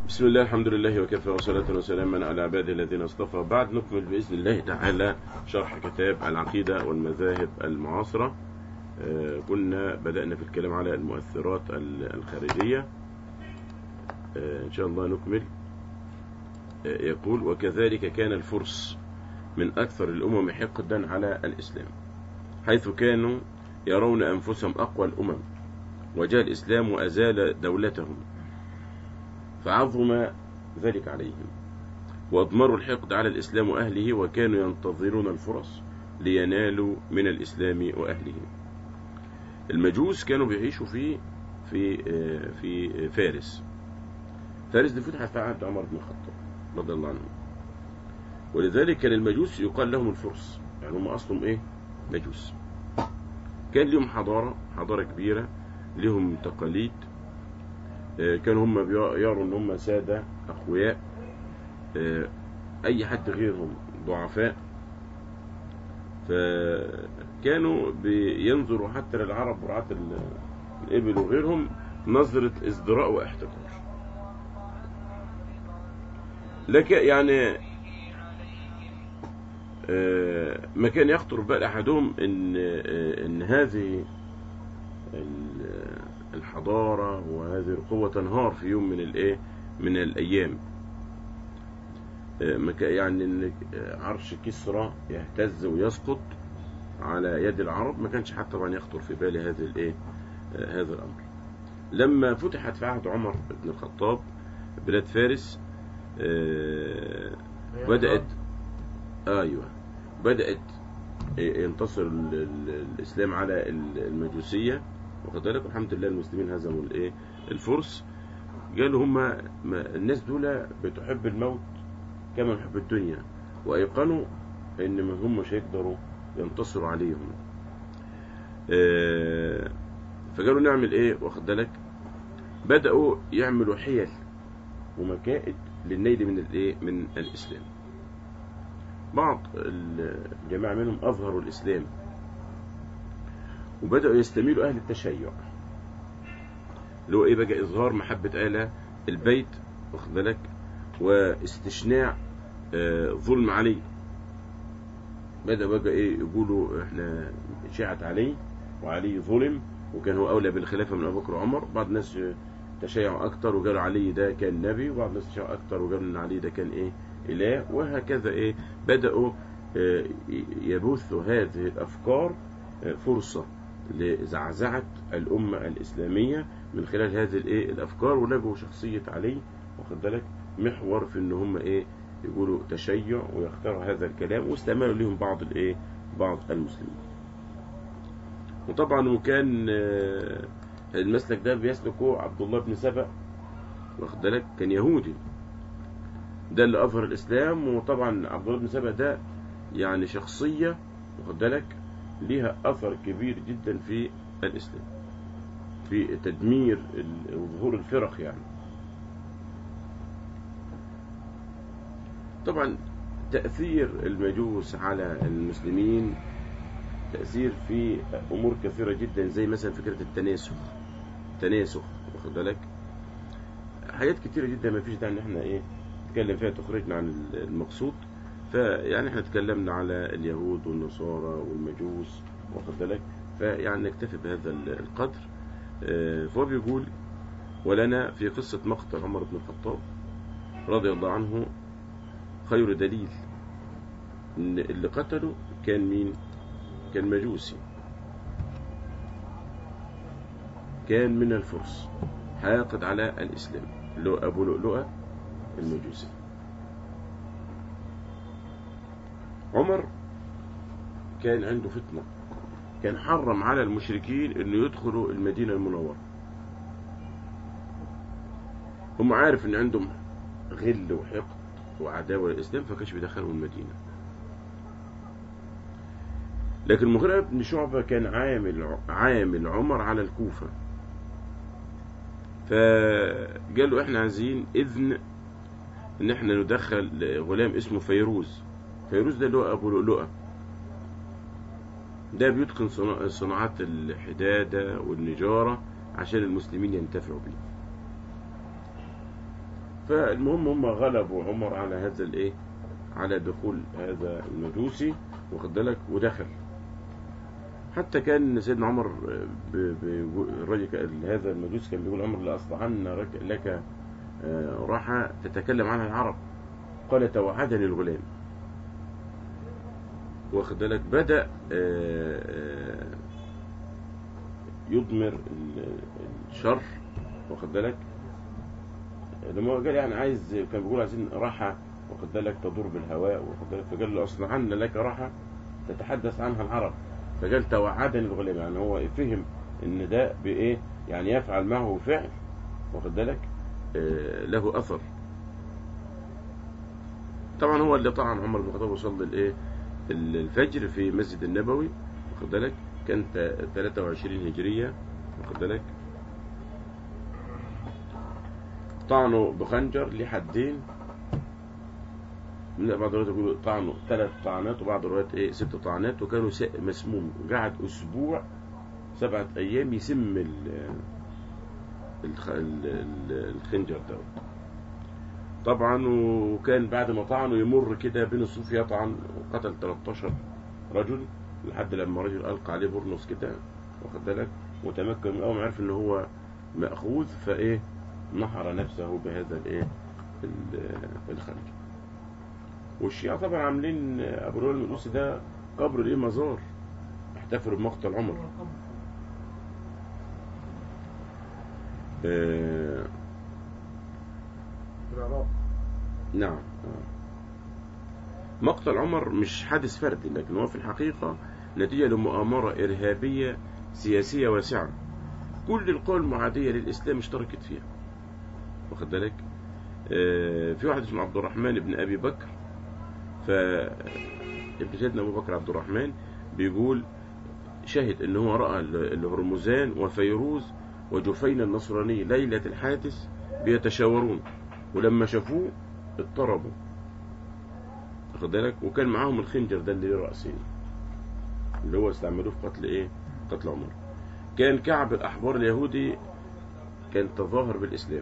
بسم الله الحمد لله وكفى وصلاة وسلاما على عباده الذين اصطفى بعد نكمل بإذن الله تعالى شرح كتاب العقيدة والمذاهب المعاصرة آه، كنا بدأنا في الكلام على المؤثرات ال- الخارجية آه، إن شاء الله نكمل آه، يقول وكذلك كان الفرس من أكثر الأمم حقدا على الإسلام حيث كانوا يرون أنفسهم أقوى الأمم وجاء الإسلام وأزال دولتهم فعظم ذلك عليهم وأضمروا الحقد على الإسلام وأهله وكانوا ينتظرون الفرص لينالوا من الإسلام وأهله المجوس كانوا بيعيشوا في في آه، في فارس فارس دي فتحت في عهد عمر بن الخطاب رضي الله عنه ولذلك كان المجوس يقال لهم الفرس يعني هم أصلهم إيه مجوس كان لهم حضارة حضارة كبيرة لهم تقاليد آه، كانوا هم بي- يروا ان هم سادة اقوياء آه، اي حد غيرهم ضعفاء فكانوا بينظروا حتى للعرب ورعاة ال- الابل وغيرهم نظرة ازدراء واحتقار لك يعني آه، ما كان يخطر بال احدهم ان آه، ان هذه ال- الحضارة وهذه القوة تنهار في يوم من الايه من الايام آه، ما كا- يعني ان عرش كسرى يهتز ويسقط على يد العرب ما كانش حتى طبعا يخطر في بالي هذا الايه آه، هذا الامر لما فتحت في عهد عمر بن الخطاب بلاد فارس آه، بدأت ايوه بدأت ينتصر ال- ال- الاسلام على ال- المجوسيه واخد بالك الحمد لله المسلمين هزموا الايه الفرس قالوا هم الناس دول بتحب الموت كما يحب الدنيا وايقنوا ان ما هم مش هيقدروا ينتصروا عليهم آه، فقالوا نعمل ايه واخد بالك بدأوا يعملوا حيل ومكائد للنيل من الايه من الاسلام بعض الجماعة منهم أظهروا الإسلام وبدأوا يستميلوا أهل التشيع اللي هو إيه بقى إظهار محبة آل البيت واخد بالك واستشناع آه، ظلم علي بدأ بقى إيه يقولوا إحنا شيعة علي وعلي ظلم وكان هو أولى بالخلافة من أبو بكر وعمر بعض الناس تشيعوا أكتر وقالوا علي ده كان نبي وبعض الناس تشيعوا أكتر وقالوا إن علي ده كان إيه إله وهكذا إيه بدأوا آه، يبثوا هذه الأفكار آه، فرصة لزعزعة الأمة الإسلامية من خلال هذه الإيه الأفكار ولقوا شخصية علي واخد بالك محور في إن هم إيه يقولوا تشيع ويختاروا هذا الكلام واستعملوا لهم بعض الإيه بعض المسلمين وطبعا وكان آه، المسلك ده بيسلكه عبد الله بن سبأ واخد بالك كان يهودي ده اللي أظهر الإسلام وطبعا عبد الله بن سبأ ده يعني شخصية واخد بالك ليها أثر كبير جدا في الإسلام في تدمير ال- وظهور الفرق يعني طبعا تأثير المجوس على المسلمين تأثير في أمور كثيرة جدا زي مثلا فكرة التناسخ تناسخ واخد بالك حاجات كتيرة جدا ما فيش داعي ان احنا ايه نتكلم فيها تخرجنا عن المقصود فيعني احنا اتكلمنا على اليهود والنصارى والمجوس واخد بالك فيعني نكتفي بهذا ال- القدر آه، فهو بيقول ولنا في قصة مقتل عمر بن الخطاب رضي الله عنه خير دليل ان اللي قتله كان مين كان مجوسي كان من الفرس حاقد على الإسلام اللي هو أبو لؤلؤة المجوسي عمر كان عنده فتنة كان حرم على المشركين انه يدخلوا المدينة المنورة هم عارف ان عندهم غل وحقد وعداوة للإسلام فكانش بيدخلهم المدينة لكن المغيرة بن شعبة كان عامل عامل عمر على الكوفة فقال له احنا عايزين اذن ان احنا ندخل غلام اسمه فيروز فيروز ده اللي هو ابو لؤلؤة ده بيتقن صنا- صناعات الحدادة والنجارة عشان المسلمين ينتفعوا بيه فالمهم هم غلبوا عمر على هذا الايه على دخول هذا المجوسي واخد بالك ودخل حتى كان سيدنا عمر ب- ب- الراجل كان- هذا المجوس كان بيقول عمر لأصنعن لك- لك آه، راحة تتكلم عنها العرب قال توعدني الغلام واخد بالك بدأ آه، آه، يضمر ال- الشر واخد بالك لما هو قال يعني عايز كان بيقول عايزين راحة واخد بالك تدور بالهواء واخد بالك فقال له أصنعن لك راحة تتحدث عنها العرب فقال توعدني الغلام يعني هو فهم ان ده بايه يعني يفعل معه فعل واخد بالك آه له اثر طبعا هو اللي طعن عمر بن الخطاب وصلى الايه ال- الفجر في مسجد النبوي واخد بالك كان تا- 23 هجريه واخد بالك طعنه بخنجر ليه حدين من بعض الروايات يقولوا طعنوا ثلاث طعنات وبعض الروايات ايه ست طعنات وكانوا س- مسموم قعد اسبوع سبعة ايام يسم ال الخ- ال- ال- الخنجر ده طبعا وكان بعد ما طعنه يمر كده بين الصوف يطعن وقتل 13 رجل لحد لما رجل القى عليه برنس كده واخد بالك وتمكن من اول ما عرف ان هو ماخوذ فايه نحر نفسه بهذا الايه ال- الخنجر والشيعة طبعا عاملين ابو لؤلؤ المجوسي ده قبر ليه مزار احتفلوا بمقتل عمر آه في العراق نعم آه. مقتل عمر مش حادث فردي لكن هو في الحقيقة نتيجة لمؤامرة إرهابية سياسية واسعة كل القوى المعادية للإسلام اشتركت فيها واخد بالك آه، في واحد اسمه عبد الرحمن بن أبي بكر ف ابن سيدنا أبو بكر عبد الرحمن بيقول شهد ان هو رأى ال- الهرمزان وفيروز وجفين النصراني ليلة الحادث بيتشاورون ولما شافوه اضطربوا واخد بالك وكان معاهم الخنجر ده اللي ليه رأسين اللي هو استعملوه في قتل ايه قتل عمر كان كعب الأحبار اليهودي كان تظاهر بالإسلام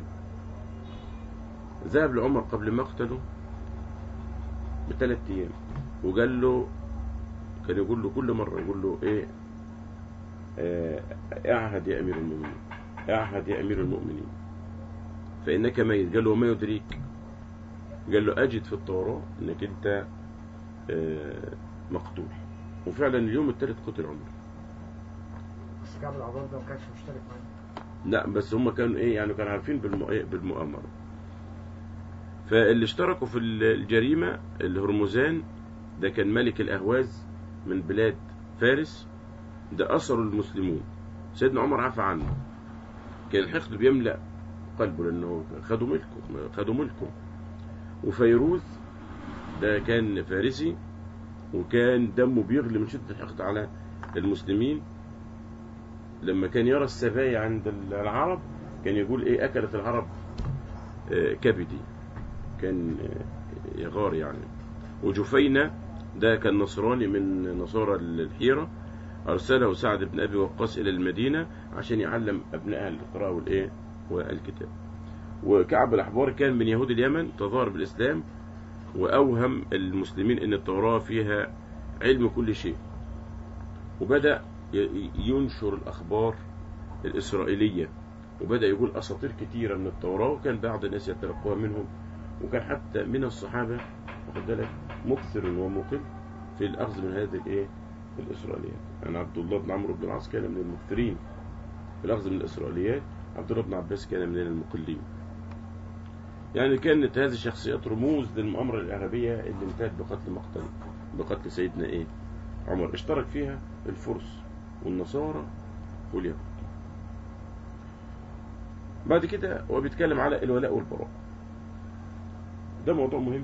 ذهب لعمر قبل مقتله بثلاث أيام وقال له كان يقول له كل مرة يقول له ايه آه، اعهد يا أمير المؤمنين اعهد يا أمير المؤمنين فإنك ميت قال له وما يدريك قال له أجد في التوراة إنك أنت آه، مقتول وفعلا اليوم الثالث قتل عمر بس كعب العبار ده ما كانش مشترك معانا لا بس هم كانوا ايه يعني كانوا عارفين بالمؤ- إيه؟ بالمؤامرة فاللي اشتركوا في ال- الجريمة الهرمزان ده كان ملك الأهواز من بلاد فارس ده أسروا المسلمون سيدنا عمر عفى عنه كان الحقد بيملأ قلبه لأنه خدوا ملكه خدوا ملكه وفيروز ده كان فارسي وكان دمه بيغلي من شدة الحقد على المسلمين لما كان يرى السبايا عند العرب كان يقول ايه اكلت العرب آه، كبدي كان آه، يغار يعني وجفينة ده كان نصراني من نصارى الحيرة أرسله سعد بن أبي وقاص إلى المدينة عشان يعلم أبنائها القراءة والإيه والكتاب وكعب الأحبار كان من يهود اليمن تظاهر بالإسلام وأوهم المسلمين أن التوراة فيها علم كل شيء وبدأ ي- ينشر الأخبار الإسرائيلية وبدأ يقول أساطير كتيرة من التوراة وكان بعض الناس يتلقوها منهم وكان حتى من الصحابة واخد بالك مكثر ومقل في الأخذ من هذه الإيه الإسرائيليات يعني عبد الله بن عمرو بن العاص كان من المكثرين في الأخذ من الإسرائيليات عبد الله بن عباس كان من المقلين يعني كانت هذه الشخصيات رموز للمؤامرة الإرهابية اللي انتهت بقتل مقتل بقتل سيدنا إيه عمر اشترك فيها الفرس والنصارى واليهود بعد كده هو بيتكلم على الولاء والبراء ده موضوع مهم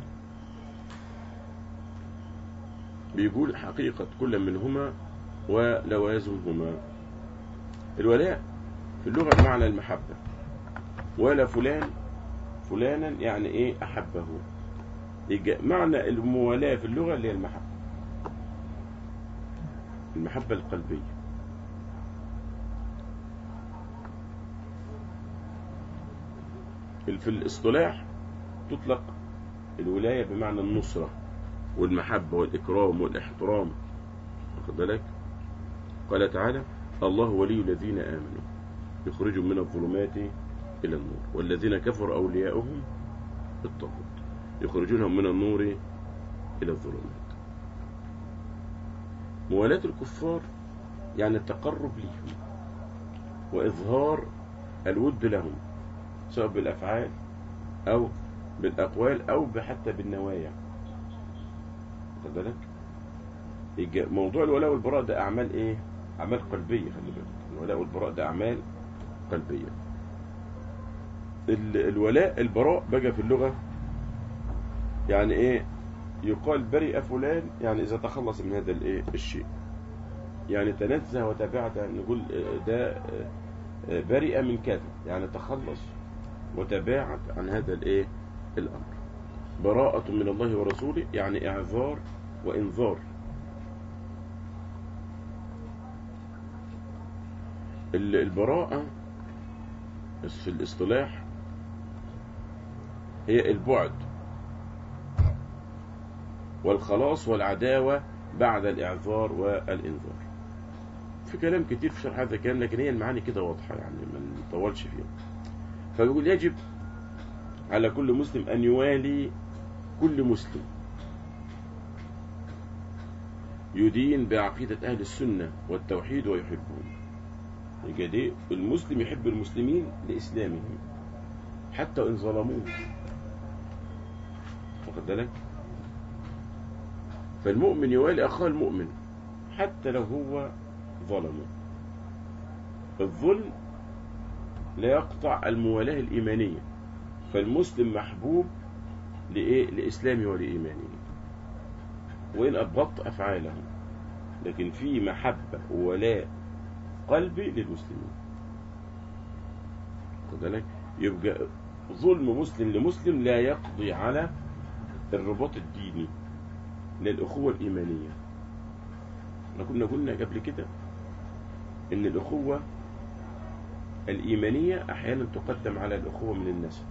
بيقول حقيقة كل منهما ولوازمهما الولاء في اللغة بمعنى المحبة ولا فلان فلانا يعني ايه أحبه يجي معنى الموالاة في اللغة اللي هي المحبة المحبة القلبية في الاصطلاح تطلق الولاية بمعنى النصرة والمحبة والإكرام والاحترام واخد بالك قال تعالى الله ولي الذين آمنوا يخرجهم من الظلمات إلى النور والذين كفروا أولياؤهم الطاغوت يخرجونهم من النور إلى الظلمات موالاة الكفار يعني التقرب لهم وإظهار الود لهم سواء بالأفعال أو بالأقوال أو حتى بالنوايا واخد بالك يجي- موضوع الولاء والبراء ده أعمال إيه أعمال قلبية خلي بالك الولاء والبراء ده أعمال قلبية ال- الولاء البراء بقى في اللغة يعني إيه يقال برئ فلان يعني إذا تخلص من هذا الإيه الشيء يعني تنزه وتبعد نقول آه، ده آه، آه، برئ من كذا يعني تخلص وتباعد عن هذا الايه الامر براءة من الله ورسوله يعني اعذار وانذار ال- البراءة في الاصطلاح هي البعد والخلاص والعداوة بعد الإعذار والإنذار في كلام كتير في شرح هذا الكلام لكن هي المعاني كده واضحة يعني ما نطولش فيها فبيقول يجب على كل مسلم أن يوالي كل مسلم يدين بعقيدة أهل السنة والتوحيد ويحبهم يبقى دي المسلم يحب المسلمين لإسلامهم حتى إن ظلموه واخد بالك فالمؤمن يوالي أخاه المؤمن حتى لو هو ظلمه الظلم لا يقطع الموالاة الإيمانية فالمسلم محبوب لإيه؟ لإسلامه ولإيمانه وإن أبغضت أفعاله لكن في محبة وولاء قلبي للمسلمين خد بالك يبقى ظلم مسلم لمسلم لا يقضي على الرباط الديني للأخوة الإيمانية احنا كنا قلنا قبل كده إن الأخوة الإيمانية أحيانا تقدم على الأخوة من النسب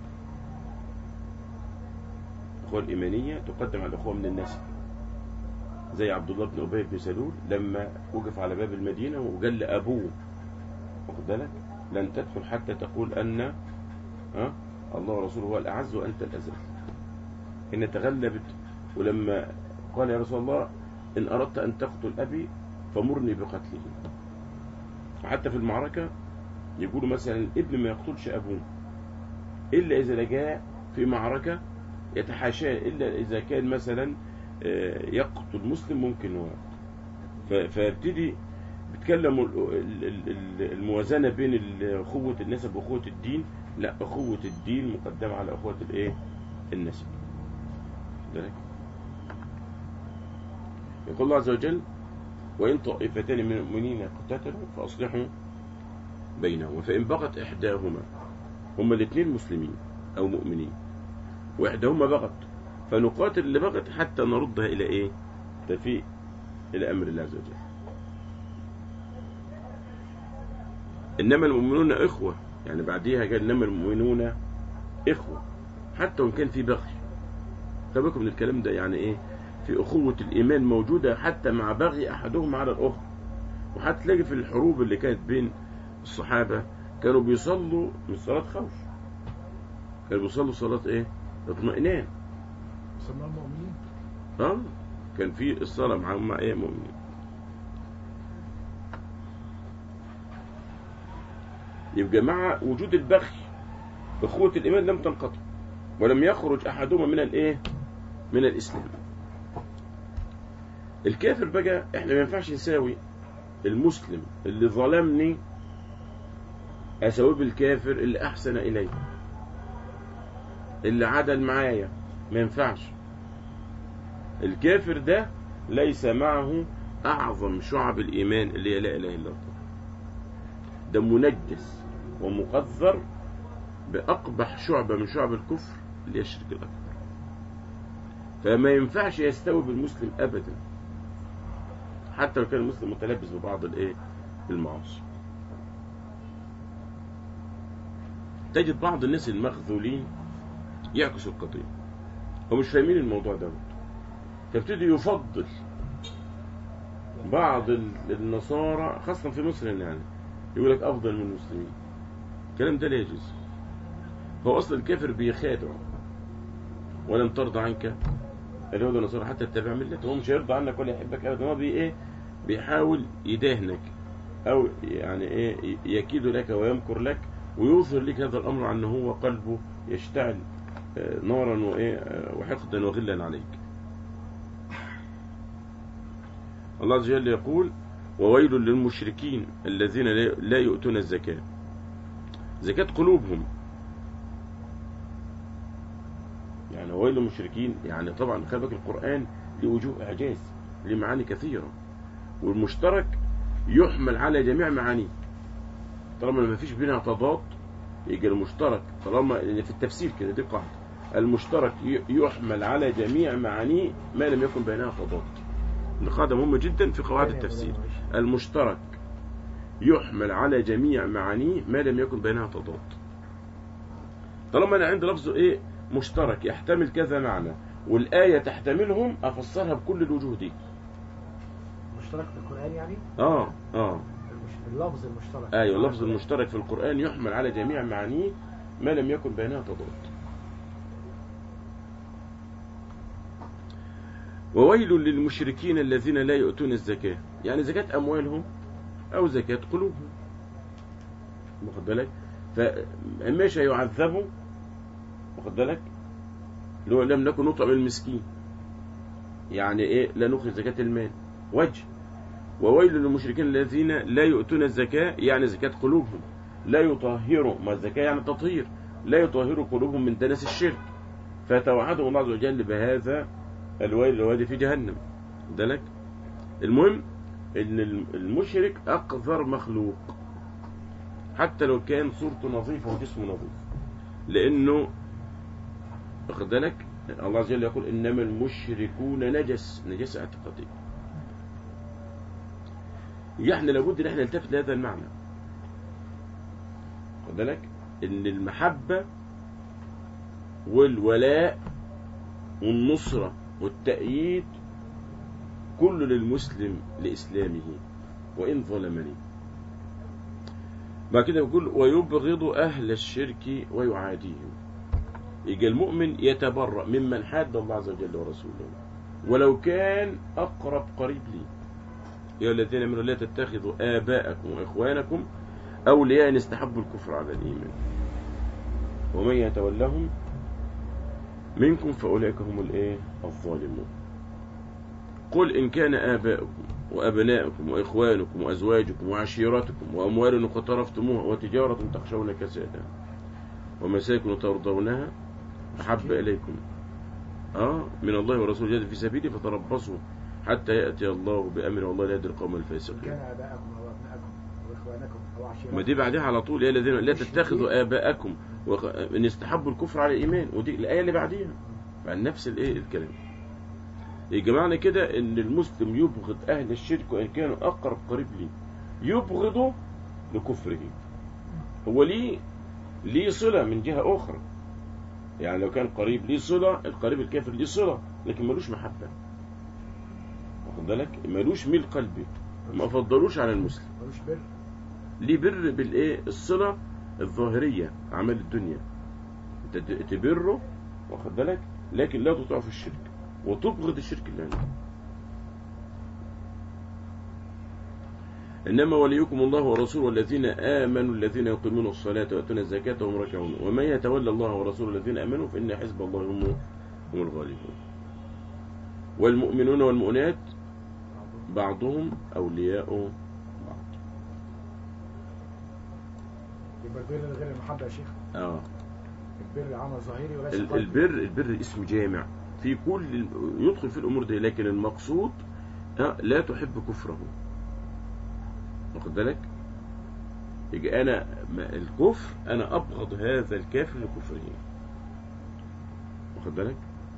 الأخوة الإيمانية تقدم على الأخوة من النسب زي عبد الله بن أبي بن سلول لما وقف على باب المدينة وقال لأبوه واخد بالك لن تدخل حتى تقول أن ها الله ورسوله هو الأعز وأنت الأذل إن تغلبت ولما قال يا رسول الله إن أردت أن تقتل أبي فمرني بقتله وحتى في المعركة يقولوا مثلا الابن ما يقتلش أبوه إلا إذا لجاء في معركة يتحاشاه إلا إذا كان مثلا آه، يقتل مسلم ممكن هو ف- فيبتدي بيتكلم ال- ال- ال- الموازنة بين ال- أخوة النسب وأخوة الدين لا أخوة الدين مقدمة على أخوة الإيه النسب ذلك يقول الله عز وجل وإن طائفتان من المؤمنين اقتتلوا فأصلحوا بينهما فإن بغت إحداهما هما الاثنين مسلمين أو مؤمنين وإحداهما بغت فنقاتل اللي بغت حتى نردها إلى إيه تفيء إلى أمر الله عز وجل إنما المؤمنون إخوة يعني بعديها قال إنما المؤمنون إخوة حتى وإن كان في بغي فبكم من الكلام ده يعني إيه في أخوة الإيمان موجودة حتى مع بغي أحدهم على الأخر وحتى تلاقي في الحروب اللي كانت بين الصحابة كانوا بيصلوا مش صلاة خوف كانوا بيصلوا صلاة إيه اطمئنان سماهم مؤمنين اه كان في الصلاة معاهم مع ايه مؤمنين يبقى مع وجود البغي اخوة الايمان لم تنقطع ولم يخرج احدهما من الايه من الاسلام الكافر بقى احنا ما ينفعش نساوي المسلم اللي ظلمني اساويه بالكافر اللي احسن الي اللي عدل معايا ما ينفعش الكافر ده ليس معه أعظم شعب الإيمان اللي هي لا إله إلا الله ده منجس ومقذر بأقبح شعبة من شعب الكفر اللي هي الشرك الأكبر فما ينفعش يستوي بالمسلم أبدا حتى لو كان المسلم متلبس ببعض الإيه المعاصي تجد بعض الناس المخذولين يعكس القضية هم مش فاهمين الموضوع ده فابتدي يفضل بعض ال- النصارى خاصة في مصر هنا يعني يقول لك أفضل من المسلمين الكلام ده لا يجوز هو أصلا الكافر بيخادع ولن ترضى عنك اليهود والنصارى حتى تتبع ملته هو مش هيرضى عنك ولا يحبك أبدا هو بي إيه بيحاول يداهنك أو يعني إيه يكيد لك ويمكر لك ويظهر لك هذا الأمر عن هو قلبه يشتعل آه، نارا وإيه آه، وحقدا وغلا عليك الله عز وجل يقول وويل للمشركين الذين لا- لا يؤتون الزكاة زكاة قلوبهم يعني ويل للمشركين يعني طبعا خلي بالك القرآن لوجوه إعجاز لمعاني كثيرة والمشترك يحمل على جميع معانيه طالما ما فيش بينها تضاد يجي المشترك طالما لأن في التفسير كده دي قاعدة المشترك ي- يحمل على جميع معانيه ما لم يكن بينها تضاد دي قاعدة مهمة جدا في قواعد التفسير المشترك يحمل على جميع معانيه ما لم يكن بينها تضاد طالما انا عندي لفظ ايه مشترك يحتمل كذا معنى والآية تحتملهم أفسرها بكل الوجوه دي مشترك في القرآن يعني اه اه المش- اللفظ المشترك ايوه اللفظ المشترك في القرآن يحمل على جميع معانيه ما لم يكن بينها تضاد وويل للمشركين الذين لا يؤتون الزكاة يعني زكاة أموالهم أو زكاة قلوبهم واخد بالك فمش يعذبوا واخد بالك لو لم نكن نطعم المسكين يعني ايه لا نخرج زكاة المال وجه وويل للمشركين الذين لا يؤتون الزكاة يعني زكاة قلوبهم لا يطهروا ما الزكاة يعني تطهير لا يطهروا قلوبهم من دنس الشرك فتوعدهم الله عز وجل بهذا الويل الوادي في جهنم ذلك المهم ان المشرك اقذر مخلوق حتى لو كان صورته نظيفة وجسمه نظيف لانه واخد بالك الله عز وجل يقول انما المشركون نجس نجس اعتقادي احنا لابد ان احنا نلتفت لهذا المعنى واخد بالك ان المحبة والولاء والنصرة والتأييد كل للمسلم لإسلامه وإن ظلمني بعد كده يقول ويبغض أهل الشرك ويعاديهم يجي المؤمن يتبرأ ممن حاد الله عز وجل ورسوله ولو كان أقرب قريب لي يا الذين امنوا لا تتخذوا آباءكم وإخوانكم أولياء إن استحبوا الكفر على الإيمان ومن يتولهم منكم فأولئك هم الإيه الظالمون قل إن كان آباؤكم وأبناؤكم وإخوانكم وأزواجكم وعشيرتكم وأموال اقترفتموها وتجارة تخشون كسادها ومساكن ترضونها أحب إليكم آه من الله ورسوله جهاد في سبيله فتربصوا حتى يأتي الله بأمر والله لا يهدي القوم كان الفاسقين آباءكم أو أبناءكم وإخوانكم أو عشيرتكم ما دي بعدها على طول يا الذين لا تتخذوا آباءكم وخ... ان استحبوا الكفر على الإيمان ودي الآية اللي بعديها بعد نفس الإيه الكلام يبقى معنى كده ان المسلم يبغض أهل الشرك وإن كانوا أقرب قريب ليه يبغضه لكفره هو ليه ليه صلة من جهة أخرى يعني لو كان قريب ليه صلة القريب الكافر ليه صلة لكن ملوش محبة واخد بالك ملوش ميل قلبي ما فضلوش على المسلم ملوش بر ليه بر بالايه الصله الظاهريه اعمال الدنيا انت ت- تبره واخد بالك لكن لا تطيعه في الشرك وتبغض الشرك اللي عنده انما وليكم الله ورسوله والذين امنوا الذين يقيمون الصلاه ويؤتون الزكاه وهم راكعون ومن يتولى الله ورسوله الذين امنوا فان حزب الله هم هم الغالبون والمؤمنون والمؤمنات بعضهم اولياء بعض يبقى البر غير المحبة يا شيخ اه البر عمل ظاهري وليس ال- قلبي. البر البر اسم جامع في كل يدخل في الامور دي لكن المقصود آه، لا تحب كفره واخد بالك يجي انا ما- الكفر انا ابغض هذا الكافر لكفره واخد بالك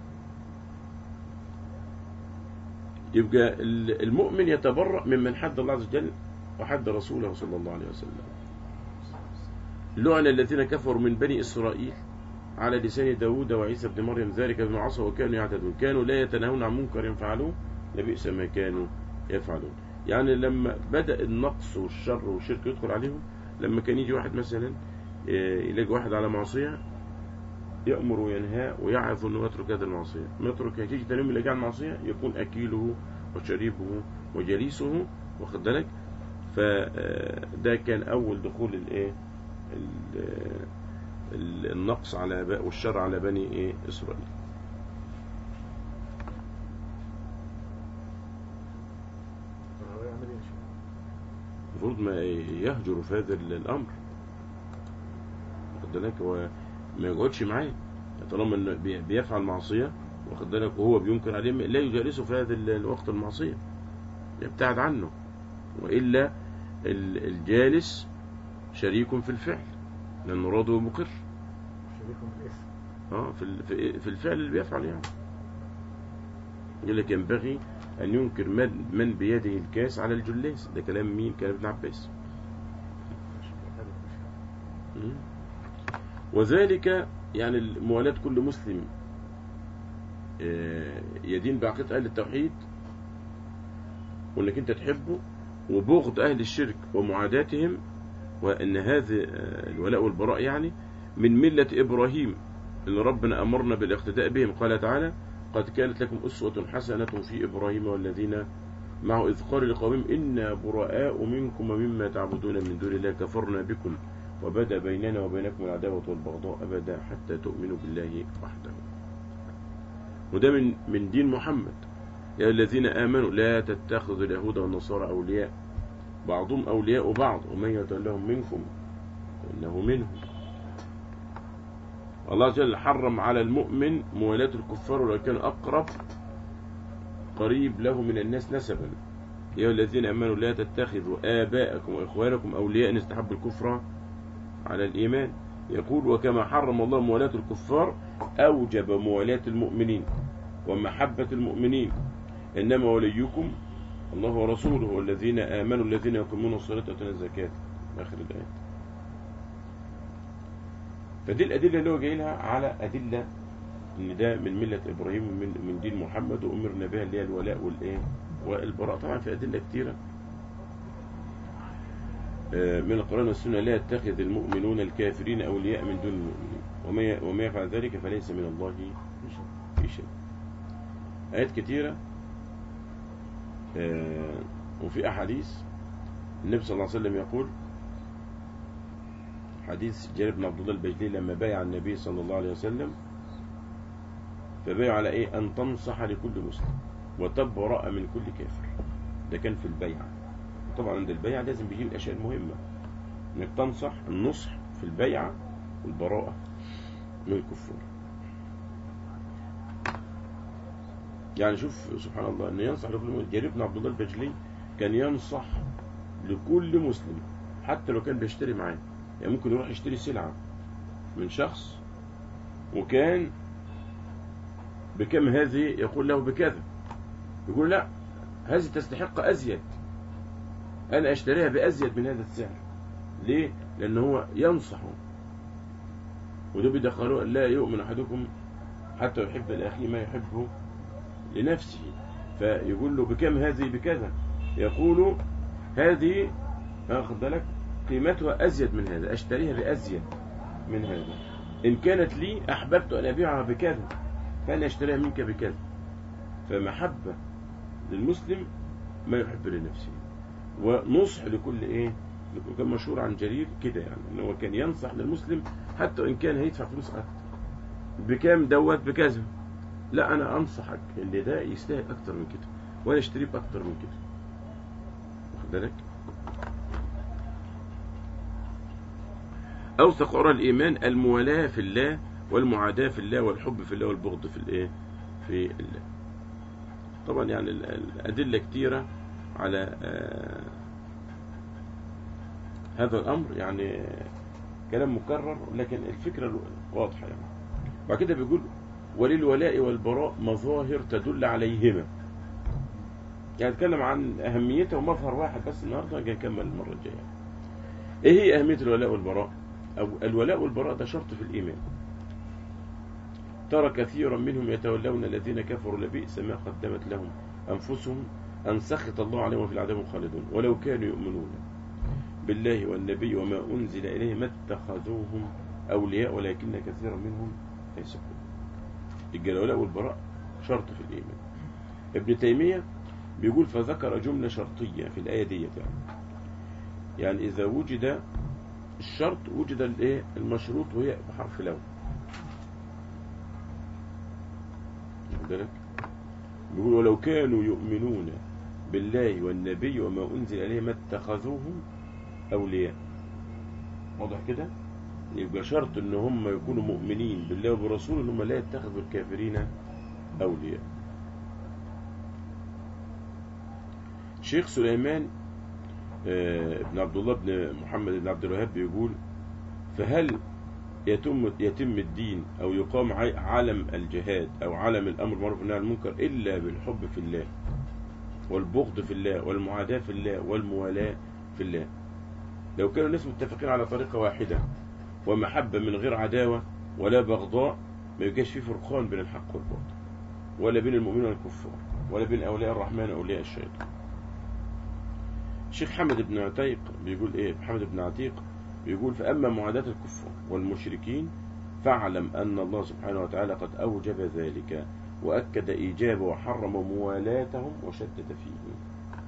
يبقى ال- المؤمن يتبرأ ممن حد الله عز وجل وحد رسوله صلى الله عليه وسلم لعن الذين كفروا من بني إسرائيل على لسان داود وعيسى بن مريم ذلك بما عصوا وكانوا يعتدون كانوا لا يتناهون عن منكر يفعلوه لبئس ما كانوا يفعلون يعني لما بدأ النقص والشر والشرك يدخل عليهم لما كان يجي واحد مثلا آه، يلاقي واحد على معصية يأمر وينهى ويعظ انه يترك هذه المعصية ما يترك يجي تاني يوم يلاقيه على المعصية يكون أكيله وشريبه وجليسه واخد بالك فده كان أول دخول الايه ال- ال- النقص على ب- والشر على بني ايه إسرائيل طب هو يعمل ايه يا شيخ؟ المفروض ما يهجر في هذا الامر واخد بالك هو ما يقعدش معاه طالما انه بي- بيفعل معصيه واخد بالك وهو بينكر عليه لا يجالسه في هذا ال- الوقت المعصيه يبتعد عنه والا ال- الجالس شريك في الفعل لانه راضي ومقر شريكهم بالاسم اه في ال- في في الفعل اللي بيفعل يعني يقول لك ينبغي ان ينكر من من بيده الكاس على الجلاس ده كلام مين كلام ابن عباس مش بيحتاج مش مم. وذلك يعني موالاة كل مسلم آه، يدين بعقيدة أهل التوحيد وإنك أنت تحبه وبغض أهل الشرك ومعاداتهم وإن هذا آه، الولاء والبراء يعني من ملة إبراهيم اللي ربنا أمرنا بالاقتداء بهم قال تعالى قد كانت لكم أسوة حسنة في إبراهيم والذين معه إذ قال لقومهم إنا براء منكم ومما تعبدون من دون الله كفرنا بكم وبدا بيننا وبينكم العداوة والبغضاء أبدا حتى تؤمنوا بالله وحده وده من من دين محمد يا الذين آمنوا لا تتخذوا اليهود والنصارى أولياء بعضهم أولياء بعض ومن يتولهم منكم فإنه منهم الله جل حرم على المؤمن موالاة الكفار ولو كان أقرب قريب له من الناس نسبا يا الذين آمنوا لا تتخذوا آباءكم وإخوانكم أولياء إن استحبوا الكفر على الإيمان يقول وكما حرم الله موالاة الكفار أوجب موالاة المؤمنين ومحبة المؤمنين إنما وليكم الله ورسوله والذين آمنوا الذين يقيمون الصلاة ويؤتون الزكاة آخر الآية فدي الأدلة اللي هو جاي لها على أدلة إن ده من ملة إبراهيم ومن من دين محمد وأمرنا بها اللي هي الولاء والإيه والبراء طبعا في أدلة كتيرة من القرآن والسنة لا يتخذ المؤمنون الكافرين أولياء من دون المؤمنين وما وما يفعل ذلك فليس من الله في شيء في شيء آيات كتيرة آه، وفي أحاديث النبي صلى الله عليه وسلم يقول حديث جابر بن عبد الله البجلي لما بايع النبي صلى الله عليه وسلم فبايع على ايه ان تنصح لكل مسلم وتبرأ من كل كافر ده كان في البيعة طبعا عند البيعة لازم بيجيب الاشياء المهمة انك تنصح النصح في البيعة والبراءة من الكفار يعني شوف سبحان الله ان ينصح لكل مسلم جرير بن عبد الله البجلي كان ينصح لكل مسلم حتى لو كان بيشتري معاه يعني ممكن يروح يشتري سلعة من شخص وكان بكم هذه يقول له بكذا يقول لا هذه تستحق أزيد أنا أشتريها بأزيد من هذا السعر ليه؟ لأن هو ينصحه وده بيدخلوه لا يؤمن أحدكم حتى يحب لأخيه ما يحبه لنفسه فيقول له بكم هذه بكذا يقول هذه أخذ بالك قيمتها أزيد من هذا أشتريها بأزيد من هذا إن كانت لي أحببت أن أبيعها بكذا فأنا أشتريها منك بكذا فمحبة للمسلم ما يحب لنفسه ونصح لكل إيه لكل كان مشهور عن جرير كده يعني إن هو كان ينصح للمسلم حتى وإن كان هيدفع فلوس أكتر بكام دوت بكذا لا أنا أنصحك اللي ده يستاهل أكتر من كده وأنا أشتريه بأكتر من كده واخد بالك أوثق عرى الإيمان الموالاة في الله والمعاداة في الله والحب في الله والبغض في الإيه في الله طبعا يعني ال- الأدلة كتيرة على آه، هذا الأمر يعني آه، كلام مكرر لكن الفكرة واضحة يعني بعد كده بيقول وللولاء والبراء مظاهر تدل عليهما يعني اتكلم عن أهميتها ومظهر واحد بس النهاردة جاي نكمل المرة الجاية ايه هي أهمية الولاء والبراء أو الولاء والبراء ده شرط في الإيمان ترى كثيرا منهم يتولون الذين كفروا لبئس ما قدمت لهم أنفسهم أن سخط الله عليهم وفي العذاب خالدون ولو كانوا يؤمنون بالله والنبي وما أنزل إليه ما اتخذوهم أولياء ولكن كثيرا منهم فاسقون الجلاء والبراء شرط في الإيمان ابن تيمية بيقول فذكر جملة شرطية في الآية ديت يعني يعني إذا وجد الشرط وجد الايه المشروط وهي بحرف لو واخد بالك بيقول ولو كانوا يؤمنون بالله والنبي وما أنزل إليه ما اتخذوهم أولياء واضح كده يبقى شرط ان هم يكونوا مؤمنين بالله وبرسوله ان هم لا يتخذوا الكافرين أولياء شيخ سليمان آه، بن عبد الله بن محمد بن عبد الوهاب بيقول فهل يتم يتم الدين او يقام عي- علم الجهاد او علم الامر بالمعروف والنهي عن المنكر الا بالحب في الله والبغض في الله والمعاداه في الله والموالاه في الله لو كانوا الناس متفقين على طريقه واحده ومحبه من غير عداوه ولا بغضاء ما يبقاش في فرقان بين الحق والباطل ولا بين المؤمنين والكفار ولا بين اولياء الرحمن واولياء الشيطان الشيخ حمد بن عتيق بيقول ايه محمد بن عتيق بيقول فأما معاداة الكفار والمشركين فاعلم أن الله سبحانه وتعالى قد أوجب ذلك وأكد إيجابه وحرم موالاتهم وشدد فيه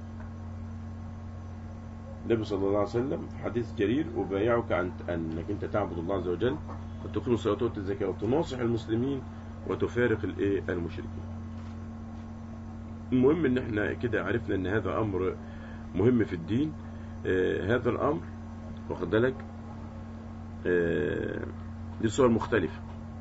النبي صلى الله عليه وسلم في حديث جرير أبايعك عن أنك أنت تعبد الله عز وجل وتقيم الصلاة وتؤتي الزكاة وتناصح المسلمين وتفارق الإيه المشركين المهم ان احنا كده عرفنا ان هذا امر مهم في الدين آه هذا الامر واخد بالك آه دي صور مختلفة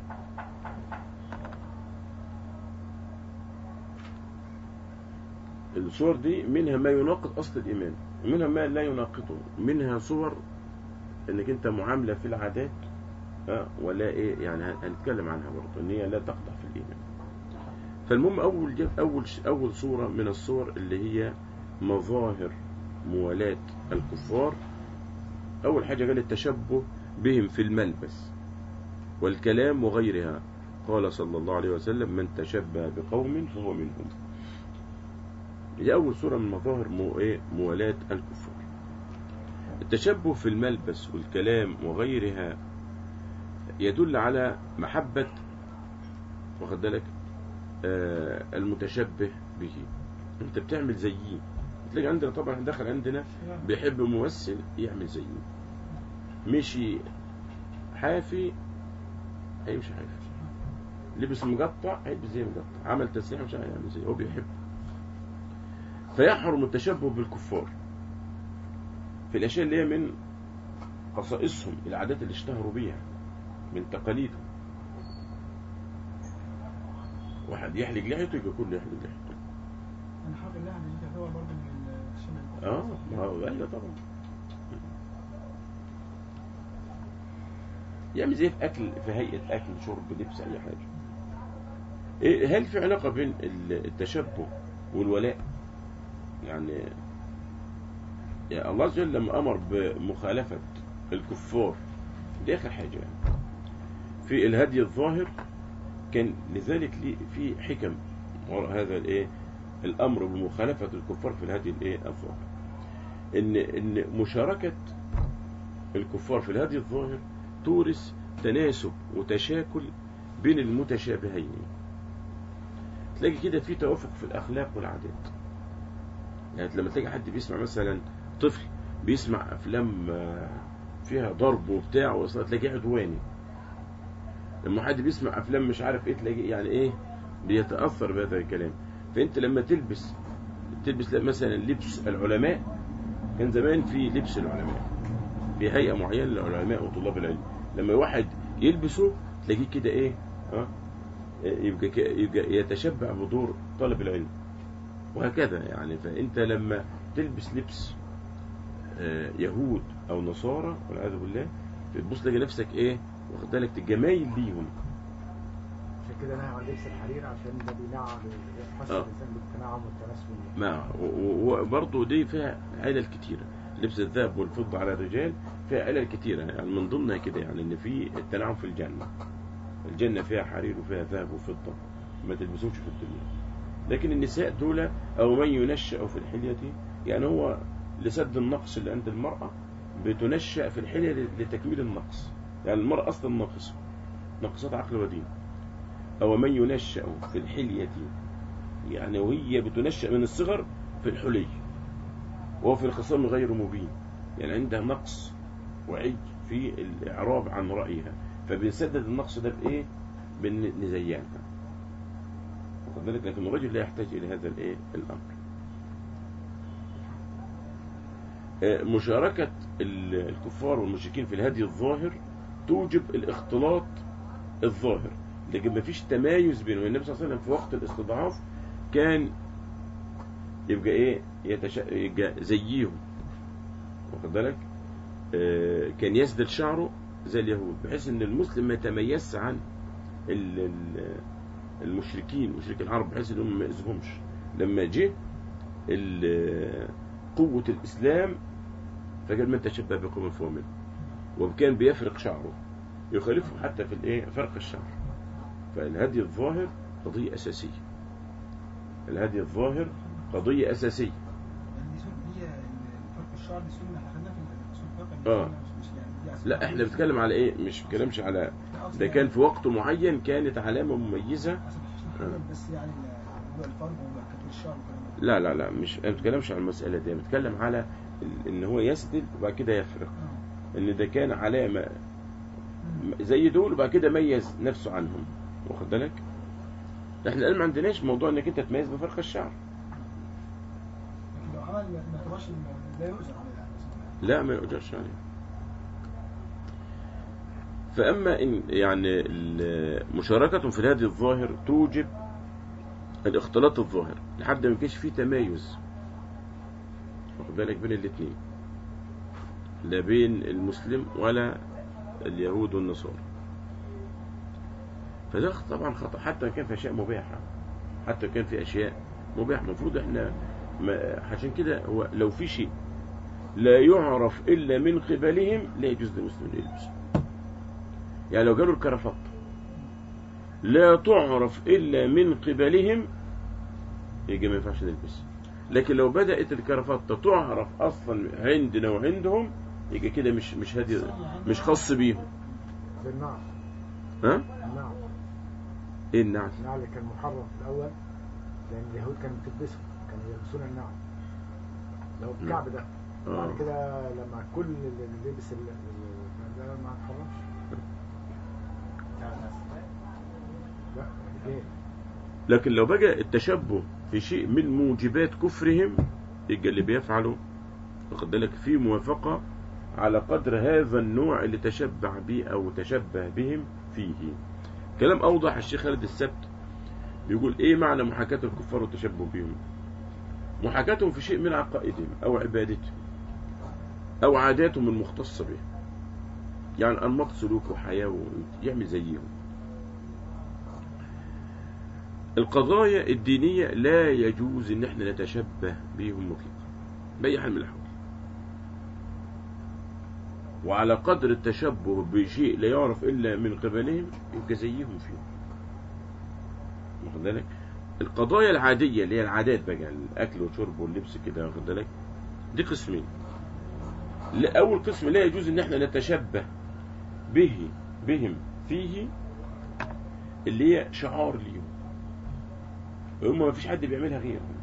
الصور دي منها ما يناقض اصل الايمان ومنها ما لا يناقضه منها صور انك انت معاملة في العادات آه ولا ايه يعني هنتكلم عنها برضه ان هي لا تقطع في الايمان فالمهم اول جف اول اول صورة من الصور اللي هي مظاهر موالاة الكفار أول حاجة قال التشبه بهم في الملبس والكلام وغيرها قال صلى الله عليه وسلم من تشبه بقوم فهو منهم دي أول صورة من مظاهر مو إيه موالاة الكفار التشبه في الملبس والكلام وغيرها يدل على محبة واخد بالك آه المتشبه به انت بتعمل زيه تلاقي عندنا طبعا دخل عندنا بيحب ممثل يعمل زيه مشي حافي هيمشي حافي لبس مقطع هيلبس زي مقطع عمل تسريح مش هيعمل زيه هو بيحب فيحرم التشبه بالكفار في الاشياء اللي هي من خصائصهم العادات اللي اشتهروا بيها من تقاليدهم واحد يحلق لحيته يبقى كله يحلق لحيته انا حاطط اللحم دي تعتبر برضه من الشمال اه ما هو ايوه طبعا يعمل زي في اكل في هيئه اكل شرب لبس اي حاجه إيه هل في علاقه بين ال- التشبه والولاء يعني يا الله عز وجل لما امر بمخالفه الكفار دي اخر حاجه يعني في الهدي الظاهر كان لذلك ليه في حكم وراء هذا الايه الامر بمخالفه الكفار في الهدي الايه الظاهر ان ان مشاركه الكفار في الهدي الظاهر تورث تناسب وتشاكل بين المتشابهين تلاقي كده في توافق في الاخلاق والعادات يعني لما تلاقي حد بيسمع مثلا طفل بيسمع افلام آه، فيها ضرب وبتاع وصلت تلاقيه عدواني لما حد بيسمع افلام مش عارف ايه تلاقيه يعني ايه بيتاثر بهذا الكلام فانت لما تلبس تلبس مثلا لبس العلماء كان زمان في لبس العلماء في هيئه معينه للعلماء وطلاب العلم لما واحد يلبسه تلاقيه كده ايه ها يبقى, ك- يبقى يتشبع بدور طالب العلم وهكذا يعني فانت لما تلبس لبس آه، يهود او نصارى والعياذ بالله تبص تلاقي نفسك ايه واخد بالك تجمايل ليهم عشان كده نهى عن لبس الحرير عشان ده بينعم يحس آه. الانسان بالتنعم والتناسل ما وبرضه دي فيها علل كتيرة لبس الذهب والفضة على الرجال فيها علل كتيرة يعني من ضمنها كده يعني ان في التنعم في الجنة الجنة فيها حرير وفيها ذهب وفضة ما تلبسوش في الدنيا لكن النساء دول أو من ينشأ في الحلية يعني هو لسد النقص اللي عند المرأة بتنشأ في الحلية لتكميل النقص يعني المرأة أصلا ناقصة ناقصات عقل ودين أو من ينشأ في الحلية يعني وهي بتنشأ من الصغر في الحلي وهو في الخصام غير مبين يعني عندها نقص وعي في الإعراب عن رأيها فبنسدد النقص ده بإيه؟ بنزينها واخد بالك لكن الرجل لا يحتاج إلى هذا الإيه؟ الأمر آه، مشاركة ال- الكفار والمشركين في الهدي الظاهر توجب الاختلاط الظاهر لكن ما فيش تمايز بينهم النبي صلى الله عليه وسلم في وقت الاستضعاف كان يبقى ايه يتش... يبقى زيهم واخد بالك آه، كان يسدل شعره زي اليهود بحيث ان المسلم ما يتميزش عن ال- ال- المشركين مشركي العرب بحيث انهم ما يأذوهمش لما جه ال- قوة الإسلام فقال من تشبه بقوم فهو منه وكان بيفرق شعره يخالفه حتى في الايه فرق الشعر فالهدي الظاهر قضية أساسية الهدي الظاهر قضية أساسية يعني دي سنة دي فرق الشعر دي سنة احنا خدناها في اصول الفقه آه. مش مش يعني دي أسماء. لا احنا بنتكلم على ايه مش بنتكلمش على ده كان في وقت معين كانت علامة مميزة عشان مش نحدد بس يعني ال- الفرق وكتب الشعر والكلام ده لا لا لا مش انا ما بتكلمش على المسألة دي أنا بتكلم على ال- ان هو يسدل وبعد كده يفرق اه ان ده كان علامة مم. زي دول وبعد كده ميز نفسه عنهم واخد بالك احنا الان ما عندناش موضوع انك انت تميز بفرق الشعر لكن لو عمل ما اعتبرش إن- لا يؤذر عليه يعني لا ما يؤجرش عليه فأما إن يعني ال- مشاركة في الهدي الظاهر توجب الاختلاط الظاهر لحد ما يكونش فيه تمايز واخد بالك بين الاثنين لا بين المسلم ولا اليهود والنصارى فده طبعا خطأ حتى كان في أشياء مباحة حتى كان في أشياء مباحة المفروض احنا ما عشان كده هو لو في شيء لا يعرف إلا من قبلهم لا يجوز للمسلم يلبس يعني لو قالوا الكرافات لا تعرف إلا من قبلهم يجي ما ينفعش نلبس لكن لو بدأت الكرافات تعرف أصلا عندنا وعندهم يجي كده مش مش هادي مش خاص بيهم زي النعل ها النعل ايه النعل النعل كان محرم في الأول لأن اليهود كانوا بتلبسه كانوا يلبسون النعل لو الكعب ده آه. بعد كده لما كل اللي لبس ال- ال- ده ما اتحرمش لا ليه؟ لكن لو بقى التشبه في شيء من موجبات كفرهم يبقى اللي بيفعله واخد بالك في موافقة على قدر هذا النوع اللي تشبع به أو تشبه بهم فيه كلام أوضح الشيخ خالد السبت بيقول إيه معنى محاكاة الكفار والتشبه بهم محاكاتهم في شيء من عقائدهم أو عبادتهم أو عاداتهم المختصة به يعني أنماط سلوك وحياة يعمل زيهم القضايا الدينية لا يجوز ان احنا نتشبه بهم مطلقا بأي حال من الأحوال وعلى قدر التشبه بشيء لا يعرف إلا من قبلهم يبقى زيهم فيه واخد بالك القضايا العادية اللي هي العادات بقى الأكل والشرب واللبس كده واخد بالك دي قسمين لا- أول قسم لا يجوز ان احنا نتشبه به بهم فيه اللي هي شعار ليهم هم ما فيش حد بيعملها غيرهم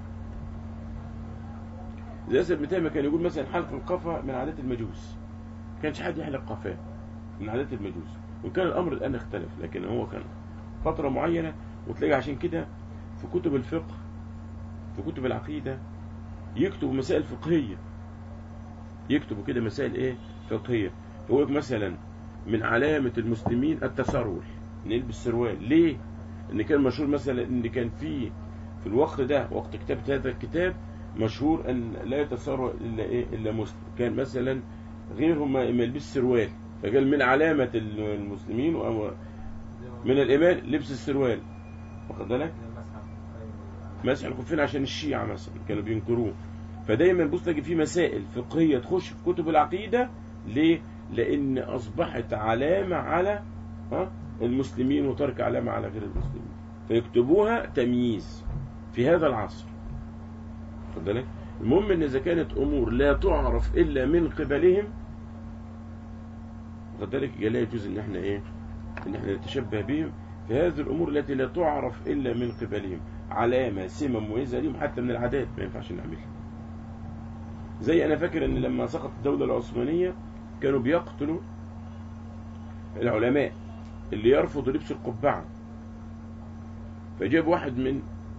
زي اسد بن تيميه كان يقول مثلا حلق القفا من عادات المجوس ما كانش حد يحلق قفاه من عادات المجوس وكان الامر الان اختلف لكن هو كان فتره معينه وتلاقي عشان كده في كتب الفقه في كتب العقيده يكتبوا مسائل فقهيه يكتبوا كده مسائل ايه فقهيه فيقول لك مثلا من علامه المسلمين التسرول نلبس سروال ليه ان كان مشهور مثلا ان كان في في الوقت ده وقت كتابة هذا الكتاب مشهور ان لا يتسرع الا ايه الا مسلم كان مثلا غيرهم ما ما يلبس سروال فقال من علامة المسلمين و- من الايمان لبس السروال واخد بالك مسح الخفين عشان الشيعة مثلا كانوا بينكروه فدايما بص تلاقي في مسائل فقهية تخش في كتب العقيدة ليه؟ لأن أصبحت علامة على ها المسلمين وترك علامة على غير المسلمين فيكتبوها تمييز في هذا العصر خد بالك المهم ان اذا كانت امور لا تعرف الا من قبلهم خد بالك يبقى لا يجوز ان احنا ايه ان احنا نتشبه بهم في هذه الامور التي لا تعرف الا من قبلهم علامه سمه مميزه لهم حتى من العادات ما ينفعش نعملها زي انا فاكر ان لما سقطت الدوله العثمانيه كانوا بيقتلوا العلماء اللي يرفض لبس القبعه فجاب واحد من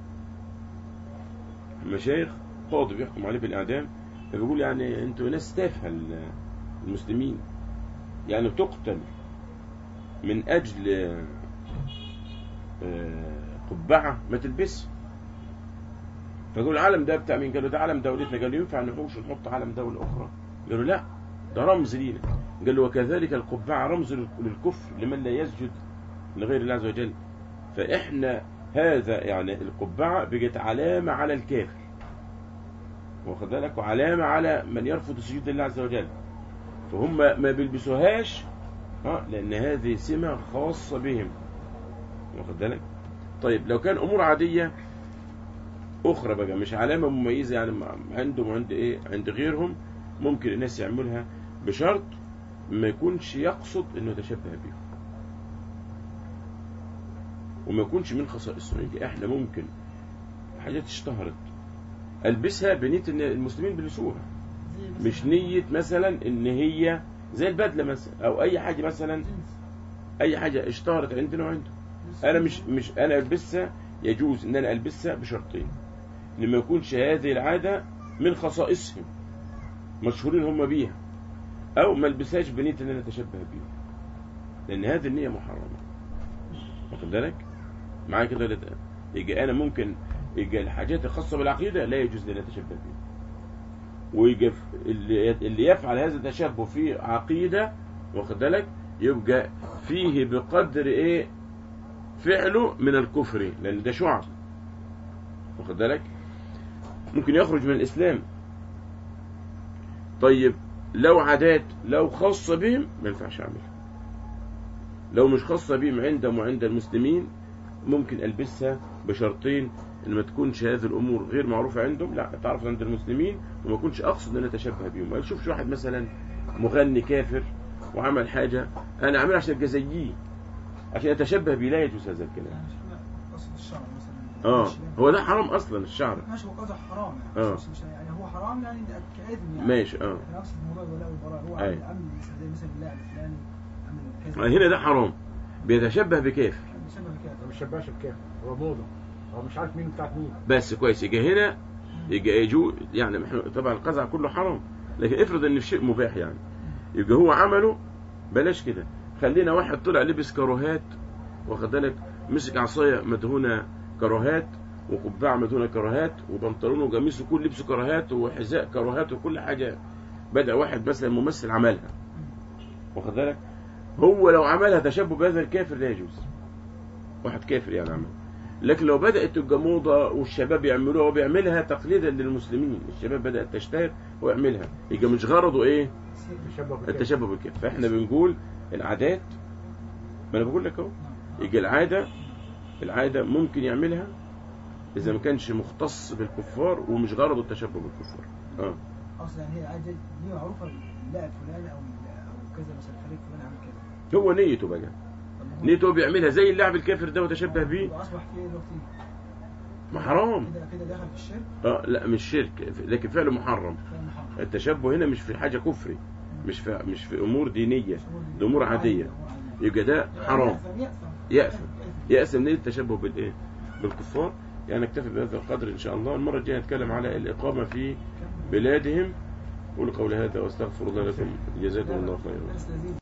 المشايخ قاضي بيحكم عليه بالاعدام فبيقول يعني انتوا ناس تافهه ال- المسلمين يعني بتقتل من اجل آه، قبعه ما تلبسها فقالوا العلم ده بتاع مين قالوا ده علم دولتنا قالوا ينفع نحوش ونحط علم دولة أخرى قالوا لا ده رمز لينا قال له وكذلك القبعة رمز لل- للكفر لمن لا يسجد لغير الله عز وجل فإحنا هذا يعني القبعة بقت علامة على الكافر واخد بالك وعلامة على من يرفض السجود لله عز وجل فهم ما بيلبسوهاش ها لأن هذه سمة خاصة بهم واخد بالك طيب لو كان أمور عادية أخرى بقى مش علامة مميزة يعني مع- عندهم وعند إيه عند غيرهم ممكن الناس يعملها بشرط ما يكونش يقصد إنه يتشبه بيهم وما يكونش من خصائصهم يبقى إحنا ممكن حاجات اشتهرت ألبسها بنية إن المسلمين بيلبسوها زي مثلا مش نية مثلا إن هي زي البدلة مثلا أو أي حاجة مثلا جنس. أي حاجة اشتهرت عندنا وعندهم لبس انا مش مش انا البسها يجوز ان انا البسها بشرطين ان ما يكونش هذه العاده من خصائصهم مشهورين هم بيها او ما البسهاش بنيه ان انا اتشبه بيهم لان هذه النيه محرمه واخد بالك معايا كده ولا لا؟ يجي انا ممكن يجي الحاجات الخاصه بالعقيده لا يجوز لي ان اتشبه بيها ويجي ف- اللي اللي يفعل هذا التشبه في عقيده واخد بالك يبقى فيه بقدر ايه فعله من الكفر لان ده شعب واخد بالك ممكن يخرج من الاسلام طيب لو عادات لو خاصة بهم ما ينفعش اعملها لو مش خاصة بهم عندهم وعند المسلمين ممكن البسها بشرطين ان ما تكونش هذه الامور غير معروفة عندهم لا تعرف عند المسلمين وما يكونش اقصد ان انا اتشبه بهم ما يشوفش واحد مثلا مغني كافر وعمل حاجة انا عاملها عشان ابقى زيه عشان اتشبه بيه لا يجوز هذا الكلام يعني مش احنا قصد الشعر مثلا اه ماشي. هو ده حرام اصلا الشعر ماشي هو قصده حرام يعني آه. مش مش يعني هو حرام يعني ده كاذن يعني ماشي اه انا اقصد موضوع الولاء والبراء هو أي. عامل عامل مثلا زي مثلا اللاعب الفلاني عامل كذا هنا ده حرام بيتشبه بكافر بيشبه ما كده بيشبهش بكام هو موضه هو مش عارف مين بتاعت مين بس كويس يجي هنا يجي يجو يعني إحنا طبعا القزع كله حرام لكن افرض ان الشيء مباح يعني يبقى هو عمله بلاش كده خلينا واحد طلع لبس كروهات واخد بالك مسك عصايه مدهونه كروهات وقبعه مدهونه كروهات وبنطلون وقميص كل لبسه كروهات وحذاء كروهات وكل حاجه بدا واحد مثلا ممثل عملها واخد بالك هو لو عملها تشبه بهذا الكافر لا يجوز واحد كافر يعني عمل لكن لو بدأت تبقى موضة والشباب يعملوها وبيعملها تقليدا للمسلمين الشباب بدأت تشتهر ويعملها يبقى مش غرضه ايه بيشبه بكام التشبه بالكافر فاحنا بنقول العادات ما انا بقول لك اهو يجي العادة العادة ممكن يعملها إذا ما كانش مختص بالكفار ومش غرضه التشبه بالكفار اه اقصد يعني هي عادة دي معروفه اللاعب فلان او او كذا مثلا فريق فلان عامل كذا هو نيته بقى طب هو- نيته بيعملها زي اللاعب الكافر ده وتشبه بيه يبقى اصبح في ايه دلوقتي ما حرام كده كده دخل في الشرك اه لا مش شرك لكن فعله محرم فاهم محرم التشبه هنا مش في حاجة كفري مش في مش في أمور دينية مش أمور دي. ده أمور عادية أمور عادية. يبقى ده حرام يأثم يأثم يأثم يأس من التشبه بالإيه بالكفار يعني نكتفي بهذا القدر إن شاء الله المرة الجاية نتكلم على الإقامة في بلادهم قولوا قولي هذا واستغفر الله لكم جزاكم الله خيرا درس لذيذ